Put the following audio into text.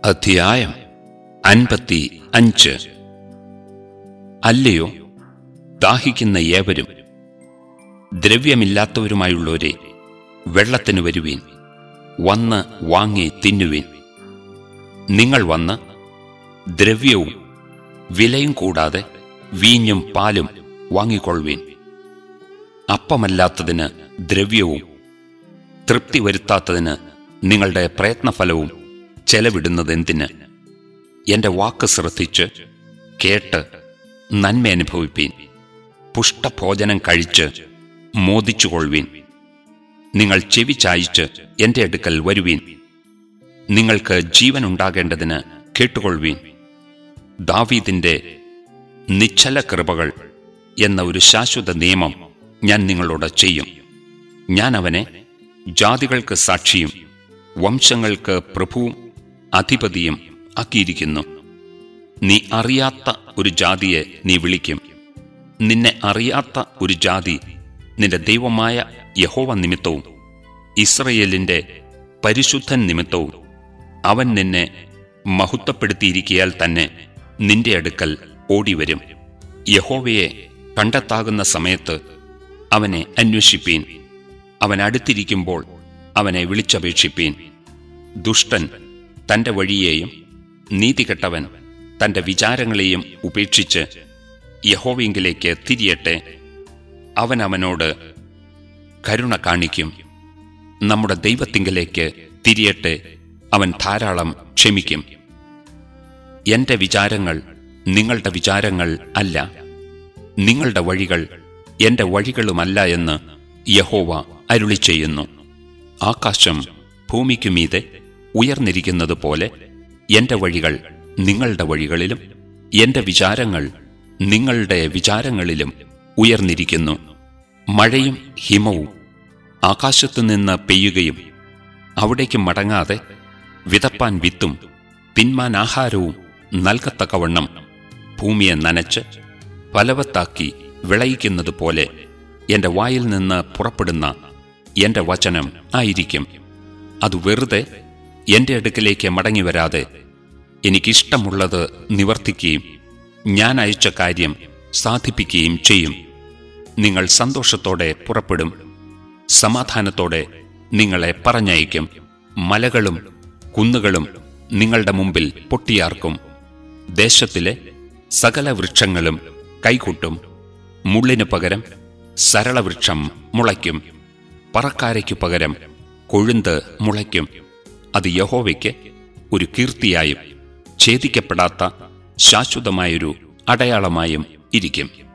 അധ്യായം അൻപത്തി അഞ്ച് അല്ലയോ ദാഹിക്കുന്ന ഏവരും ദ്രവ്യമില്ലാത്തവരുമായുള്ളവരെ വെള്ളത്തിന് വരുവീൻ വന്ന് വാങ്ങി തിന്നുവീൻ നിങ്ങൾ വന്ന് ദ്രവ്യവും വിലയും കൂടാതെ വീഞ്ഞും പാലും വാങ്ങിക്കൊള്ളുവീൻ അപ്പമല്ലാത്തതിന് ദ്രവ്യവും തൃപ്തി വരുത്താത്തതിന് നിങ്ങളുടെ പ്രയത്നഫലവും ചെലവിടുന്നതെന്തിന് എന്റെ വാക്ക് ശ്രദ്ധിച്ച് കേട്ട് നന്മ അനുഭവിപ്പീൻ പുഷ്ടഭോജനം കഴിച്ച് മോദിച്ചുകൊള്ളുവീൻ നിങ്ങൾ ചെവി ചായിച്ച് എന്റെ അടുക്കൽ വരുവീൻ നിങ്ങൾക്ക് ജീവൻ ഉണ്ടാകേണ്ടതിന് കേട്ടുകൊള്ളുവീൻ ദാവീദിന്റെ നിശ്ചല കൃപകൾ എന്ന ഒരു ശാശ്വത നിയമം ഞാൻ നിങ്ങളോട് ചെയ്യും ഞാൻ അവനെ ജാതികൾക്ക് സാക്ഷിയും വംശങ്ങൾക്ക് പ്രഭുവും അധിപതിയും ആക്കിയിരിക്കുന്നു നീ അറിയാത്ത ഒരു ജാതിയെ നീ വിളിക്കും നിന്നെ അറിയാത്ത ഒരു ജാതി നിന്റെ ദൈവമായ യഹോവ നിമിത്തവും ഇസ്രയേലിന്റെ പരിശുദ്ധൻ നിമിത്തവും അവൻ നിന്നെ മഹത്വപ്പെടുത്തിയിരിക്കിയാൽ തന്നെ നിന്റെ അടുക്കൽ ഓടിവരും യഹോവയെ കണ്ടെത്താകുന്ന സമയത്ത് അവനെ അന്വേഷിപ്പീൻ അവൻ അടുത്തിരിക്കുമ്പോൾ അവനെ വിളിച്ചപേക്ഷിപ്പീൻ ദുഷ്ടൻ തന്റെ വഴിയെയും നീതികെട്ടവൻ തന്റെ വിചാരങ്ങളെയും ഉപേക്ഷിച്ച് യഹോവയെങ്കിലേക്ക് തിരിയട്ടെ അവൻ അവനോട് കരുണ കാണിക്കും നമ്മുടെ ദൈവത്തിങ്കലേക്ക് തിരിയട്ടെ അവൻ ധാരാളം ക്ഷമിക്കും എന്റെ വിചാരങ്ങൾ നിങ്ങളുടെ വിചാരങ്ങൾ അല്ല നിങ്ങളുടെ വഴികൾ എന്റെ വഴികളുമല്ല എന്ന് യഹോവ അരുളി ചെയ്യുന്നു ആകാശം ഭൂമിക്കു മീതെ ഉയർന്നിരിക്കുന്നത് പോലെ എന്റെ വഴികൾ നിങ്ങളുടെ വഴികളിലും എന്റെ വിചാരങ്ങൾ നിങ്ങളുടെ വിചാരങ്ങളിലും ഉയർന്നിരിക്കുന്നു മഴയും ഹിമവും ആകാശത്തുനിന്ന് പെയ്യുകയും അവിടേക്ക് മടങ്ങാതെ വിതപ്പാൻ വിത്തും തിന്മാൻ ആഹാരവും നൽകത്തക്കവണ്ണം ഭൂമിയെ നനച്ച് ഫലവത്താക്കി വിളയിക്കുന്നത് പോലെ എന്റെ വായിൽ നിന്ന് പുറപ്പെടുന്ന എന്റെ വചനം ആയിരിക്കും അത് വെറുതെ എന്റെ അടുക്കലേക്ക് മടങ്ങി വരാതെ എനിക്കിഷ്ടമുള്ളത് നിവർത്തിക്കുകയും ഞാൻ അയച്ച കാര്യം സാധിപ്പിക്കുകയും ചെയ്യും നിങ്ങൾ സന്തോഷത്തോടെ പുറപ്പെടും സമാധാനത്തോടെ നിങ്ങളെ പറഞ്ഞയക്കും മലകളും കുന്നുകളും നിങ്ങളുടെ മുമ്പിൽ പൊട്ടിയാർക്കും ദേശത്തിലെ സകല വൃക്ഷങ്ങളും കൈകൊട്ടും മുള്ളിനു പകരം സരളവൃക്ഷം മുളയ്ക്കും പറക്കാരയ്ക്കു പകരം കൊഴുന്ത് മുളയ്ക്കും അത് യഹോവയ്ക്ക് ഒരു കീർത്തിയായും ഛേദിക്കപ്പെടാത്ത ശാശ്വതമായൊരു അടയാളമായും ഇരിക്കും